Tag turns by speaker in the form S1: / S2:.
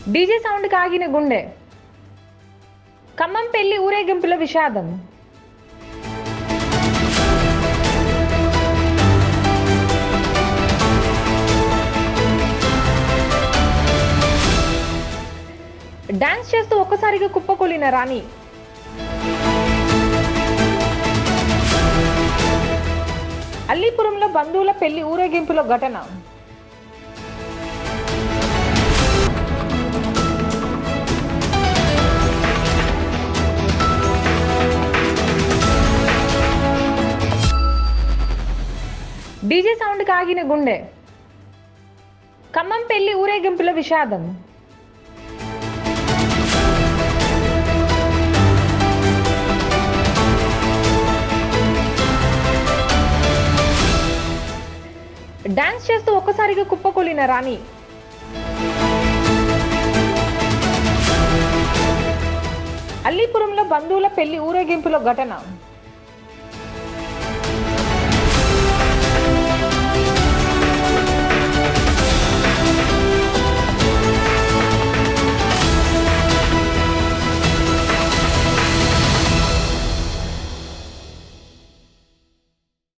S1: DJ sound కాగిన గుండె ఖమ్మం పెళ్లి ఊరేగింపుల విషాదం డాన్స్ చేస్తూ ఒక్కసారిగా కుప్పకూలిన రాణి అల్లీపురంలో బంధువుల పెళ్లి ఊరేగింపులో ఘటన డీజే సౌండ్ కాగిన గుండె ఖమ్మం పెళ్లి ఊరేగింపుల విషాదం డాన్స్ చేస్తూ ఒక్కసారిగా కుప్పకూలిన రాణి అల్లీపురంలో బంధువుల పెళ్లి ఊరేగింపులో ఘటన